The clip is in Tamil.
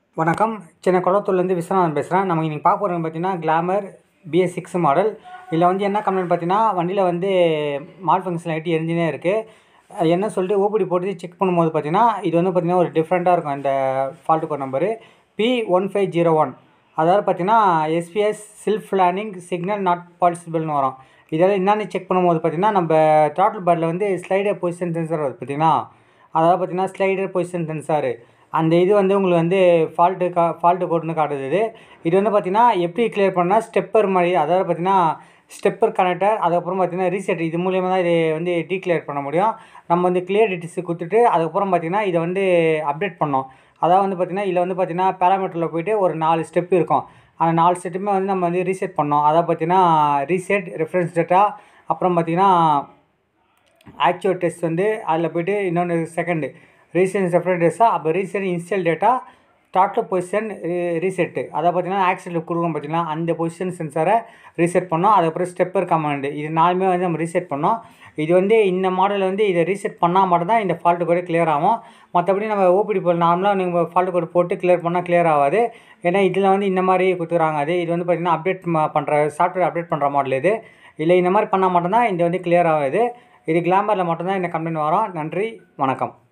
வணக்கம் சென்னை குளத்தூர்லேருந்து விஸ்வநாதன் பேசுகிறேன் நம்ம இன்னைக்கு பார்க்க போகிறது பார்த்தீங்கன்னா கிளாமர் பிஎஸ் சிக்ஸ் மாடல் இதில் வந்து என்ன கம்ப்ளைண்ட் பார்த்தீங்கன்னா வண்டியில் வந்து மால் ஃபங்க்ஷன் லைட்டு எரிஞ்சினே இருக்குது என்ன சொல்லிட்டு ஓபிடி போட்டு செக் பண்ணும்போது பார்த்தீங்கன்னா இது வந்து பார்த்தீங்கன்னா ஒரு டிஃப்ரெண்ட்டாக இருக்கும் இந்த fault code number P one five zero one அதாவது பார்த்தீங்கன்னா SPS self learning signal not பாலிசிபிள்னு வரும் இதெல்லாம் என்னென்னு செக் பண்ணும்போது பார்த்தீங்கன்னா நம்ம த்ராட்டில் பேடில் வந்து ஸ்லைடர் பொசிஷன் சென்சார் வருது பார்த்தீங்கன்னா அதாவது பார்த்தீங்கன்னா ஸ்லைடர் பொசிஷன் சென்சாரு அந்த இது வந்து உங்களுக்கு வந்து ஃபால்ட்டு கா ஃபால்ட்டு கோடுன்னு காட்டுது இது இது வந்து பார்த்தீங்கன்னா எப்படி கிளியர் பண்ணால் ஸ்டெப்பர் மாதிரி அதாவது பார்த்தீங்கன்னா ஸ்டெப்பர் கனெக்டர் அதுக்கப்புறம் பார்த்தீங்கன்னா ரீசெட் இது மூலியமாக தான் இது வந்து டீக்ளியர் பண்ண முடியும் நம்ம வந்து கிளியர் டீட்டெயில்ஸ் கொடுத்துட்டு அதுக்கப்புறம் பார்த்தீங்கன்னா இதை வந்து அப்டேட் பண்ணோம் அதாவது வந்து பார்த்தீங்கன்னா இதில் வந்து பார்த்தீங்கன்னா பேராமீட்டரில் போயிட்டு ஒரு நாலு ஸ்டெப் இருக்கும் அந்த நாலு ஸ்டெப்புமே வந்து நம்ம வந்து ரீசெட் பண்ணோம் அதாவது பார்த்தீங்கன்னா ரீசெட் ரெஃபரன்ஸ் டேட்டா அப்புறம் பார்த்தீங்கன்னா ஆக்சுவல் டெஸ்ட் வந்து அதில் போயிட்டு இன்னொன்று செகண்டு ரீசென்ட் செப்பரேட் டேஸாக அப்போ recent install data total position reset அதை பார்த்தீங்கன்னா ஆக்சிடென்ட் கொடுக்கும் பார்த்தீங்கன்னா அந்த பொசிஷன் சென்சாரை ரீசெட் பண்ணோம் அதுக்கப்புறம் ஸ்டெப்பர் கமாண்டு இது நாலுமே வந்து நம்ம ரீசெட் பண்ணோம் இது வந்து இந்த மாடல் வந்து இதை ரீசெட் பண்ணால் மட்டும் தான் இந்த ஃபால்ட்டு கோடு கிளியர் ஆகும் மற்றபடி நம்ம ஓபிடி போல் நார்மலாக நீங்கள் ஃபால்ட்டு கோடு போட்டு கிளியர் பண்ணால் கிளியர் ஆகாது ஏன்னா இதில் வந்து இந்த மாதிரி கொடுத்துறாங்க அது இது வந்து பார்த்திங்கன்னா அப்டேட் பண்ணுற சாஃப்ட்வேர் அப்டேட் பண்ணுற மாடல் இது இல்லை இந்த மாதிரி பண்ணால் மட்டும்தான் இது வந்து கிளியர் ஆகுது இது கிளாமரில் மட்டும்தான் இந்த கம்ப்ளைண்ட் வரும் நன்றி வணக்கம்